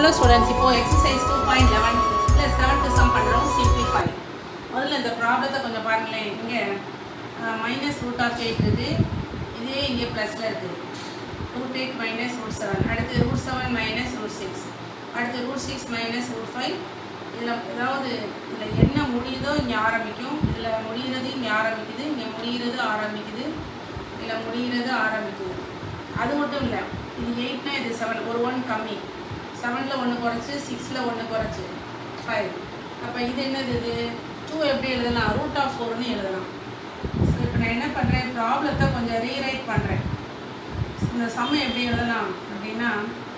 hello students இப்போ exercise two point eleven plus seventh sum பண்ணுறோம் simplify முதல்ல இந்த ப்ராப்ளத்தை கொஞ்சம் பாருங்களேன் இங்கே மைனஸ் ரூட் ஆஃப் எயிட் இருக்குது இதே இங்கே ப்ளஸில் இருக்குது root eight minus root seven அடுத்து root seven minus root six அடுத்து root six minus root five இதில் ஏதாவது இதில் என்ன முடியுதோ இங்கே ஆரம்பிக்கும் இதில் முடிகிறது இங்கே ஆரம்பிக்குது இங்கே முடிகிறது ஆரம்பிக்குது இதில் முடிகிறது ஆரம்பிக்குது அது மட்டும் இல்லை இது எயிட்னா இது செவன் ஒரு ஒன் கம்மி செவனில் ஒன்று குறைச்சி சிக்ஸில் ஒன்று குறைச்சி ஃபைவ் அப்போ இது என்னது இது டூ எப்படி எழுதலாம் ரூட் ஆஃப் ஃபோர்னு எழுதலாம் ஸோ இப்போ நான் என்ன பண்ணுறேன் ப்ராப்ளத்தை கொஞ்சம் ரீரைட் பண்ணுறேன் இந்த சம்மை எப்படி எழுதலாம் அப்படின்னா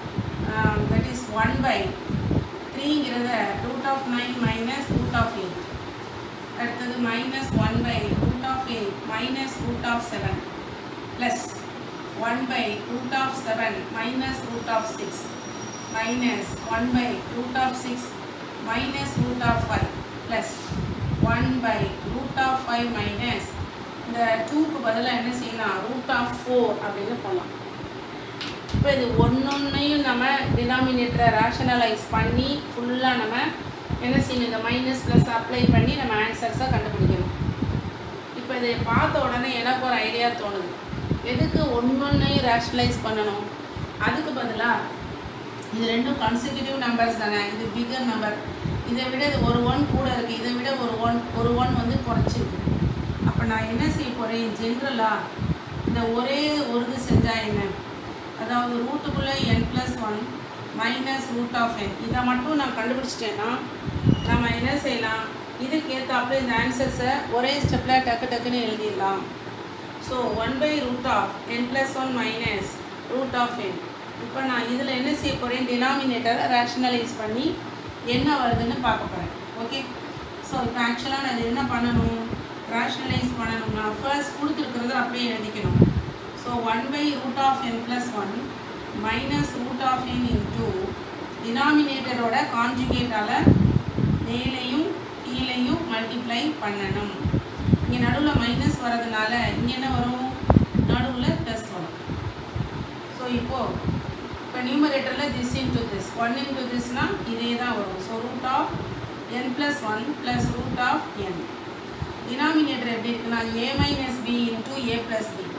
தட் இஸ் ஒன் பை த்ரீங்கிறத root of nine minus root of eight அடுத்தது minus one by root of eight minus root of seven plus one by root of seven minus root of six minus one by root of six minus root of five plus one by root of five minus இந்த டூக்கு பதிலாக என்ன செய்யலாம் root of four அப்படின்னு போடலாம் இப்போ இது ஒன்றொன்னையும் நம்ம டினாமினேட்டரை ரேஷனலைஸ் பண்ணி ஃபுல்லாக நம்ம என்ன செய்யணும் இந்த மைனஸ் ப்ளஸ் அப்ளை பண்ணி நம்ம ஆன்சர்ஸை கண்டுபிடிக்கணும் இப்போ இதை பார்த்த உடனே எனக்கு ஒரு ஐடியா தோணுது எதுக்கு ஒன்றொன்னையும் ரேஷனலைஸ் பண்ணணும் அதுக்கு பதிலாக இது ரெண்டும் கன்சிக்யூட்டிவ் நம்பர்ஸ் தானே இது பிகர் நம்பர் இதை விட இது ஒரு ஒன் கூட இருக்குது இதை விட ஒரு ஒன் ஒரு ஒன் வந்து குறைச்சிருக்கு அப்போ நான் என்ன செய்ய போகிறேன் ஜென்ரலாக இந்த ஒரே ஒரு இது செஞ்சால் என்ன அதாவது ரூட்டுக்குள்ளே n plus one minus root of n இதை மட்டும் நான் கண்டுபிடிச்சிட்டேன்னா நம்ம என்ன செய்யலாம் இதுக்கு ஏற்றாப்புல இந்த ஆன்சர்ஸை ஒரே ஸ்டெப்பில் டக்கு டக்குன்னு எழுதிடலாம் so one by root of n plus one minus root of n இப்போ நான் இதில் என்ன செய்ய போகிறேன் டினாமினேட்டரை ரேஷனலைஸ் பண்ணி என்ன வருதுன்னு பார்க்க போகிறேன் ஓகே ஸோ இப்போ ஆக்சுவலாக நான் இது என்ன பண்ணணும் ரேஷனலைஸ் பண்ணணும்னா ஃபர்ஸ்ட் கொடுத்துருக்கிறத அப்படியே எழுதிக்கணும் so one by root of n plus one minus root of n into டினாமினேட்டரோட கான்ஜுகேட்டால் மேலையும் கீழையும் மல்டிப்ளை பண்ணணும் இங்கே நடுவில் மைனஸ் வரதுனால இங்கே என்ன வரும் நடுவில் ப்ளஸ் வரும் ஸோ இப்போது இப்போ நியூமரேட்டரில் this into this one into திஸ்னால் இதே தான் வரும் so root of n plus one plus root of n denominator எப்படி இருக்குன்னா a minus b into a plus b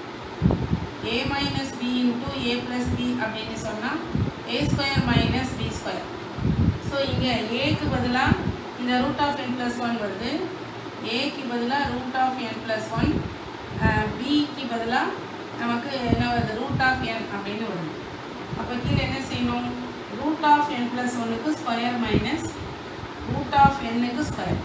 a minus b into a plus b அப்படின்னு சொன்னால் a square minus b square so இங்கே ஏக்கு பதிலாக இந்த root of n plus one வருது ஏக்கு பதிலாக root of n plus one பிக்கு பதிலாக நமக்கு என்ன வருது ரூட் ஆஃப் என் அப்படின்னு வருது அப்போ கீழே என்ன செய்யணும் ரூட் ஆஃப் என் ப்ளஸ் ஒன்னுக்கு ஸ்கொயர் மைனஸ் ரூட் ஆஃப் என்னுக்கு ஸ்கொயர்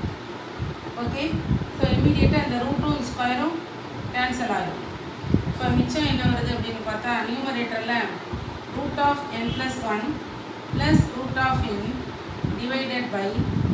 ஓகே ஸோ இமீடியட்டாக இந்த ரூட்டும் ஸ்கொயரும் கேன்சல் ஆகும் இப்போ மிச்சம் என்ன வருது அப்படின்னு பார்த்தா நியூமரேட்டரில் root of n plus one plus root of n divided by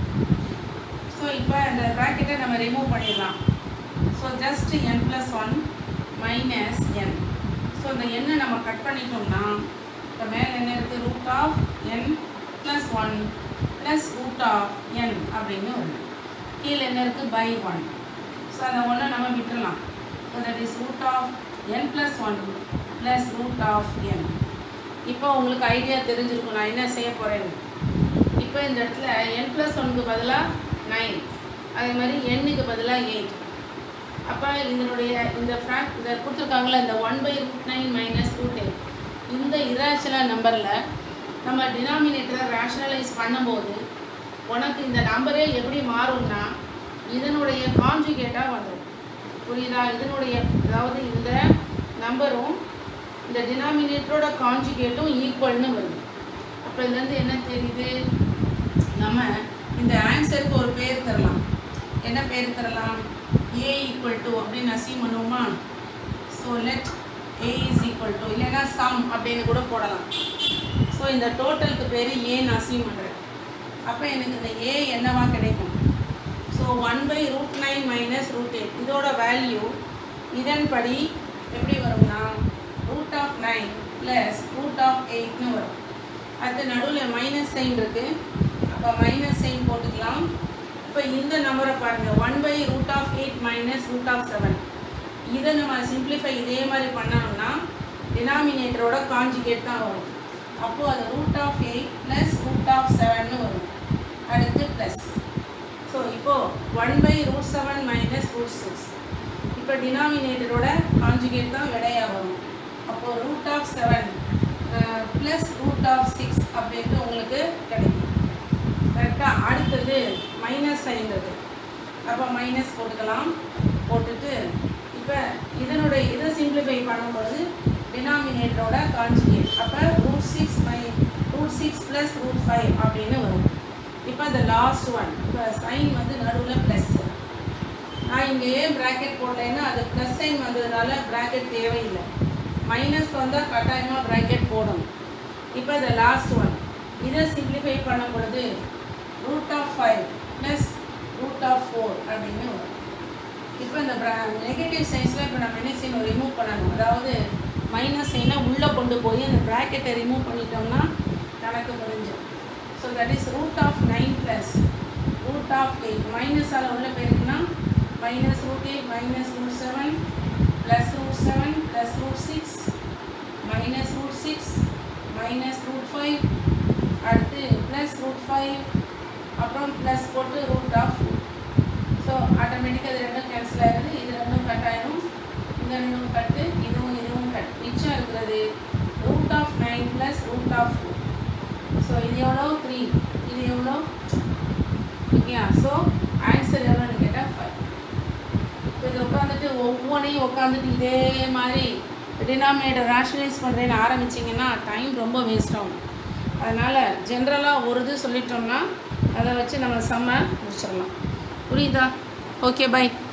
so இப்போ இந்த ப்ராக்கெட்டை நம்ம ரிமூவ் பண்ணிடலாம் so just n plus one minus n so இந்த எண்ணை நம்ம கட் பண்ணிட்டோம்னா இப்போ மேலே என்ன இருக்குது root of n plus one plus root of n அப்படின்னு வருது கீழே என்ன இருக்குது பை ஒன் ஸோ அந்த ஒன்றை நம்ம விட்டுடலாம் so that is root of n plus one plus root of n இப்போ உங்களுக்கு ஐடியா தெரிஞ்சிருக்கும் நான் என்ன செய்ய போகிறேன்னு இப்போ இந்த இடத்துல என் ப்ளஸ் ஒனுக்கு பதிலாக நைன் அதே மாதிரி எண்ணுக்கு பதிலாக எயிட் அப்போ இதனுடைய இந்த ஃப்ராக் இந்த கொடுத்துருக்காங்களே இந்த one by root nine minus root eight இந்த இராஷனல் நம்பரில் நம்ம டினாமினேட்டரை ரேஷனலைஸ் பண்ணும்போது உனக்கு இந்த நம்பரே எப்படி மாறும்னா இதனுடைய கான்ஜுகேட்டாக வந்துடும் புரியுதா இதனுடைய அதாவது இந்த நம்பரும் இந்த டினாமினேட்டரோட கான்ஜுகேட்டும் ஈக்குவல்னு வருது அப்போ இதுலேருந்து என்ன தெரியுது நம்ம இந்த ஆன்சருக்கு ஒரு பேர் தரலாம் என்ன பேர் தரலாம் ஏ ஈக்குவல் டு அப்படின்னு அசீவ் பண்ணுவோமா so let a is equal to இல்லைன்னா சம் அப்படின்னு கூட போடலாம் ஸோ இந்த டோட்டலுக்கு பேர் ஏன்னு அசீவ் பண்ணுறேன் அப்போ எனக்கு இந்த ஏ என்னவா கிடைக்கும் so one by root nine minus root eight இதோட வேல்யூ இதன்படி எப்படி வரும்னா root of nine plus root of எயிட்னு வரும் அது நடுவில் மைனஸ் சைன் இருக்குது அப்போ மைனஸ் சைன் போட்டுக்கலாம் இப்போ இந்த நம்பரை பாருங்கள் one by root of eight minus root of seven இதை நம்ம சிம்பிளிஃபை இதே மாதிரி பண்ணோம்னா டினாமினேட்டரோட காஞ்சிகேட் தான் வரும் அப்போது அது root of eight plus root root of செவன்னு வரும் அடுத்து ப்ளஸ் ஸோ இப்போது one by root seven minus root six இப்போ டினாமினேட்டரோட காஞ்சுகேட் தான் விடையாக வரும் அப்போது root of seven plus root of six அப்படின்ட்டு உங்களுக்கு கிடைக்கும் கரெக்டாக அடுத்தது மைனஸ் ஐந்தது அப்போ மைனஸ் போட்டுக்கலாம் போட்டுட்டு இப்போ இதனுடைய இதை சிம்பிளிஃபை பண்ணும்பொழுது டினாமினேட்டரோட கான்ஜுகேட் அப்போ root six my root six plus root five அப்படின்னு வரும் இப்போ இந்த லாஸ்ட் ஒன் இப்போ சைன் வந்து நடுவில் ப்ளஸ் நான் இங்கே ஏன் ப்ராக்கெட் போடலைன்னா அது ப்ளஸ் சைன் வந்ததுனால ப்ராக்கெட் தேவையில்லை மைனஸ் வந்தால் கட்டாயமாக ப்ராக்கெட் போடணும் இப்போ இந்த லாஸ்ட் ஒன் இதை சிம்பிளிஃபை பண்ணும் பொழுது root of five plus root of four அப்படின்னு வரும் இப்போ இந்த நெகட்டிவ் சைன்ஸில் இப்போ நம்ம என்ன செய்யணும் ரிமூவ் பண்ணணும் அதாவது மைனஸ் சைனை உள்ளே கொண்டு போய் அந்த ப்ராக்கெட்டை ரிமூவ் பண்ணிட்டோம்னா கணக்கு முடிஞ்சிடும் so that is root of nine plus root of eight மைனஸால் உள்ள போயிருக்குன்னா minus root eight minus root seven plus root seven plus root six minus root six minus root five அடுத்து ப்ளஸ் ரூட் ஃபைவ் அப்புறம் plus போட்டு root of so ஆட்டோமேட்டிக்காக இது ரெண்டும் cancel ஆகிடுது இது ரெண்டும் கட் ஆகிடும் இந்த ரெண்டும் கட்டு இதுவும் இதுவும் கட் மிச்சம் இருக்கிறது root of nine plus root of four so இது எவ்வளோ த்ரீ இது எவ்வளோ ஓகேயா ஸோ ஆன்சர் எவ்வளோன்னு கேட்டால் ஃபைவ் இப்போ இது உட்காந்துட்டு ஒவ்வொன்றையும் உட்காந்துட்டு இதே மாதிரி டினாமினேட்டர் ரேஷனலைஸ் பண்ணுறேன்னு ஆரம்பிச்சிங்கன்னா டைம் ரொம்ப வேஸ்ட் ஆகும் அதனால் ஜென்ரலாக ஒரு இது சொல்லிட்டோம்னா அதை வச்சு நம்ம செம்ம முடிச்சிடலாம் புரியுதா ஓகே பை